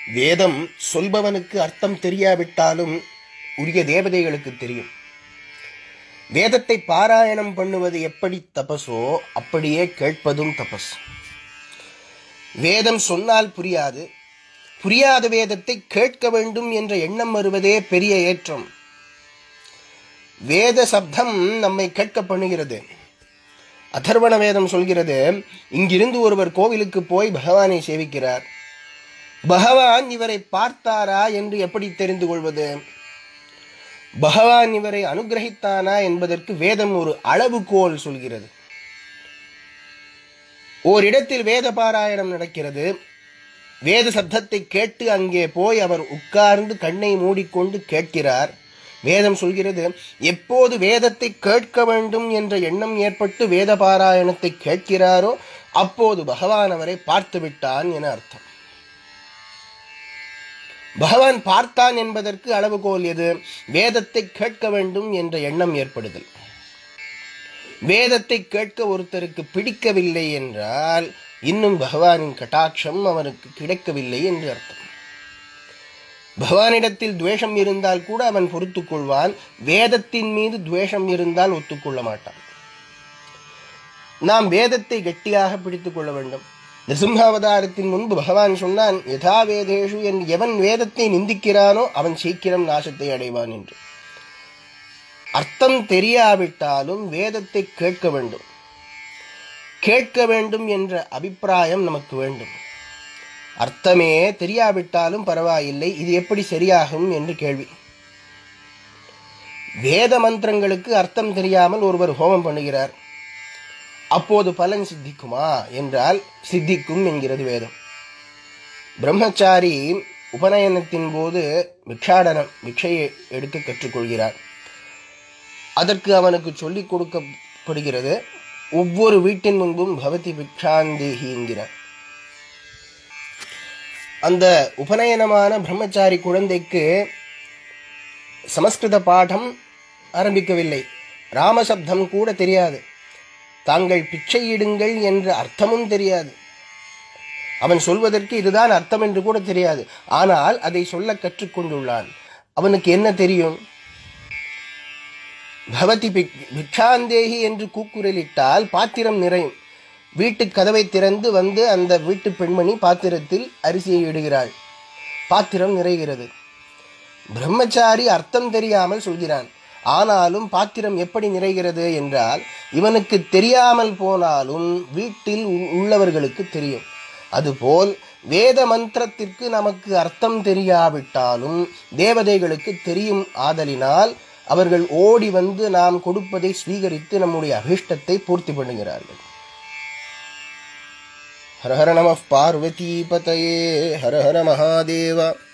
வேதம் சொல்பவனுக்கு அர்த்தம் தெரியாவிட்டாலும் உரிய தேவதைகளுக்கு தெரியும் வேதத்தை பாராயணம் பண்ணுவது எப்படி தபஸோ அப்படியே கேட்பதும் தபஸ் வேதம் சொன்னால் புரியாது புரியாத வேதத்தை கேட்க வேண்டும் என்ற எண்ணம் வருவதே பெரிய ஏற்றம் வேத சப்தம் நம்மை கேட்க பண்ணுகிறது அதர்வண வேதம் சொல்கிறது இங்கிருந்து ஒருவர் கோவிலுக்கு போய் பகவானை சேவிக்கிறார் பகவான் இவரை பார்த்தாரா என்று எப்படி தெரிந்து கொள்வது பகவான் இவரை அனுகிரகித்தானா என்பதற்கு வேதம் ஒரு அளவுகோல் சொல்கிறது ஓரிடத்தில் வேத பாராயணம் நடக்கிறது வேத சப்தத்தை கேட்டு அங்கே போய் அவர் உட்கார்ந்து கண்ணை மூடிக்கொண்டு கேட்கிறார் வேதம் சொல்கிறது எப்போது வேதத்தை கேட்க வேண்டும் என்ற எண்ணம் ஏற்பட்டு வேத பாராயணத்தை கேட்கிறாரோ அப்போது பகவான் அவரை பார்த்து விட்டான் என அர்த்தம் பகவான் பார்த்தான் என்பதற்கு அளவுகோல் எது வேதத்தை கேட்க வேண்டும் என்ற எண்ணம் ஏற்படுதல் வேதத்தை கேட்க ஒருத்தருக்கு பிடிக்கவில்லை என்றால் இன்னும் பகவானின் கட்டாட்சம் அவனுக்கு கிடைக்கவில்லை என்று அர்த்தம் பகவானிடத்தில் துவேஷம் இருந்தால் கூட அவன் பொறுத்துக் கொள்வான் வேதத்தின் மீது துவேஷம் இருந்தால் ஒத்துக்கொள்ள மாட்டான் நாம் வேதத்தை கெட்டியாக பிடித்துக் கொள்ள வேண்டும் நிருசிம்ஹாவதாரத்தின் முன்பு பகவான் சொன்னான் யதா வேதேஷு என் எவன் வேதத்தை நிந்திக்கிறானோ அவன் சீக்கிரம் நாசத்தை அடைவான் என்று அர்த்தம் தெரியாவிட்டாலும் வேதத்தை கேட்க வேண்டும் கேட்க வேண்டும் என்ற அபிப்பிராயம் நமக்கு வேண்டும் அர்த்தமே தெரியாவிட்டாலும் பரவாயில்லை இது எப்படி சரியாகும் என்று கேள்வி வேத மந்திரங்களுக்கு அர்த்தம் தெரியாமல் ஒருவர் ஹோமம் பண்ணுகிறார் அப்போது பலன் சித்திக்குமா என்றால் சித்திக்கும் என்கிறது வேதம் பிரம்மச்சாரி உபநயனத்தின் போது பிக்ஷாடனம் பிக்ஷையை எடுக்க கற்றுக்கொள்கிறார் அதற்கு அவனுக்கு சொல்லிக் கொடுக்கப்படுகிறது ஒவ்வொரு வீட்டின் முன்பும் பவதி பிக்ஷாந்தேகி என்கிறார் அந்த உபநயனமான பிரம்மச்சாரி குழந்தைக்கு சமஸ்கிருத பாடம் ஆரம்பிக்கவில்லை ராமசப்தம் கூட தெரியாது தாங்கள் பிச்சையிடுங்கள் என்ற அர்த்தமும் தெரியாது அவன் சொல்வதற்கு இதுதான் அர்த்தம் என்று கூட தெரியாது ஆனால் அதை சொல்ல கற்றுக்கொண்டுள்ளான் அவனுக்கு என்ன தெரியும் பவதி பிக்ஷாந்தேகி என்று கூக்குரலிட்டால் பாத்திரம் நிறையும் வீட்டு கதவை திறந்து வந்து அந்த வீட்டு பெண்மணி பாத்திரத்தில் அரிசியை இடுகிறாள் பாத்திரம் நிறைகிறது பிரம்மச்சாரி அர்த்தம் தெரியாமல் சொல்கிறான் ஆனாலும் பாத்திரம் எப்படி நிறைகிறது என்றால் இவனுக்கு தெரியாமல் போனாலும் வீட்டில் உள்ளவர்களுக்கு தெரியும் அதுபோல் வேத மந்திரத்திற்கு நமக்கு அர்த்தம் தெரியாவிட்டாலும் தேவதைகளுக்கு தெரியும் ஆதலினால் அவர்கள் ஓடி வந்து நாம் கொடுப்பதை ஸ்வீகரித்து நம்முடைய அபிஷ்டத்தை பூர்த்தி பண்ணுகிறார்கள் ஹர ஹர நம பார்வதி பதயே ஹர ஹர மகாதேவா